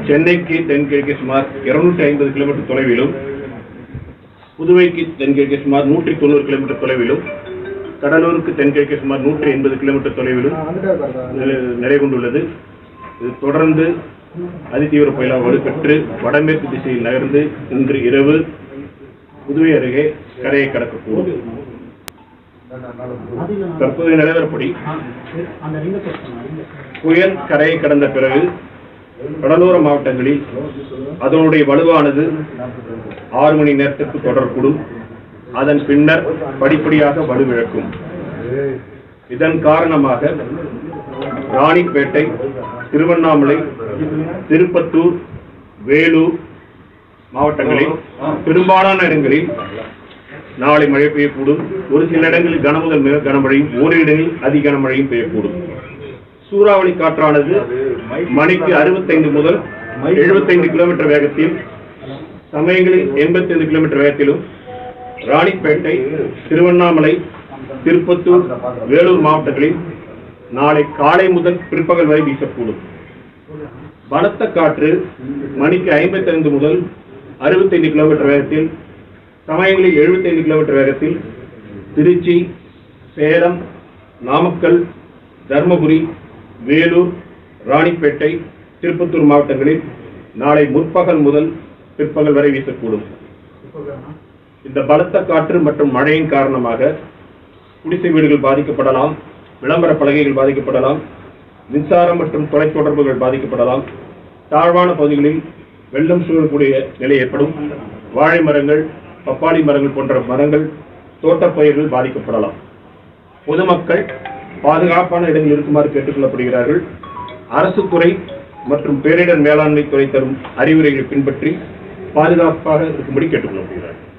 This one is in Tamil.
சென்னைக்கு தென்கிழக்கே சுமார் இருநூற்றி ஐம்பது கிலோமீட்டர் தொலைவிலும் புதுவைக்கு தென்கிழக்கே சுமார் நூற்றி தொண்ணூறு கிலோமீட்டர் தொலைவிலும் கடலூருக்கு தென்கிழக்கே சுமார் நூற்றி எண்பது கிலோமீட்டர் தொலைவிலும் நிலை நிலை கொண்டுள்ளது இது தொடர்ந்து அதிதீவிர புயலாக வலுப்பெற்று வடமேற்கு திசையில் நகர்ந்து இன்று இரவு புதுவை அருகே கரையை கடக்கக்கூடும் தற்போதைய நிலவரப்படி புயல் கரையை கடந்த பிறகு கடலோர மாவட்டங்களில் அதனுடைய வலுவானது ஆறு மணி நேரத்திற்கு தொடரக்கூடும் அதன் பின்னர் படிப்படியாக வலுவிழக்கும் இதன் காரணமாக ராணிப்பேட்டை திருவண்ணாமலை திருப்பத்தூர் வேலூர் மாவட்டங்களில் பெரும்பாலான இடங்களில் நாளை மழை பெய்யக்கூடும் ஒரு சில இடங்களில் கனமுதல் மிக கனமழையும் ஓரிரு இடங்களில் அதி கனமழையும் பெய்யக்கூடும் சூறாவளி காற்றானது மணிக்கு அறுபத்தைந்து முதல் எழுபத்தைந்து கிலோமீட்டர் வேகத்தில் சமயங்களில் எண்பத்தைந்து கிலோமீட்டர் வேகத்திலும் ராணிப்பேட்டை திருவண்ணாமலை திருப்பத்தூர் வேலூர் மாவட்டங்களில் நாளை காலை முதல் பிற்பகல் வரை வீசக்கூடும் பலத்த காற்று மணிக்கு ஐம்பத்தைந்து முதல் அறுபத்தைந்து கிலோமீட்டர் வேகத்தில் சமயங்களில் எழுபத்தைந்து கிலோமீட்டர் வேகத்தில் திருச்சி சேலம் நாமக்கல் தர்மபுரி வேலூர் ராணிப்பேட்டை திருப்பத்தூர் மாவட்டங்களில் நாளை முற்பகல் முதல் பிற்பகல் வரை வீசக்கூடும் இந்த பலத்த காற்று மற்றும் மழையின் காரணமாக குடிசை வீடுகள் பாதிக்கப்படலாம் விளம்பர பலகைகள் பாதிக்கப்படலாம் மின்சாரம் மற்றும் தொலைத்தொடர்புகள் பாதிக்கப்படலாம் தாழ்வான பகுதிகளில் வெள்ளம் சூழக்கூடிய நிலை ஏற்படும் வாழை மரங்கள் பப்பாளி மரங்கள் போன்ற மரங்கள் தோட்டப்பயிர்கள் பாதிக்கப்படலாம் பொதுமக்கள் பாதுகாப்பான இடங்களில் இருக்குமாறு கேட்டுக்கொள்ளப்படுகிறார்கள் அரசு துறை மற்றும் பேரிடர் மேலாண்மை துறை தரும் அறிவுரைகளை பின்பற்றி பாதுகாப்பாக இருக்கும்படி கேட்டுக்கொள்ளப்படுகிறார்கள்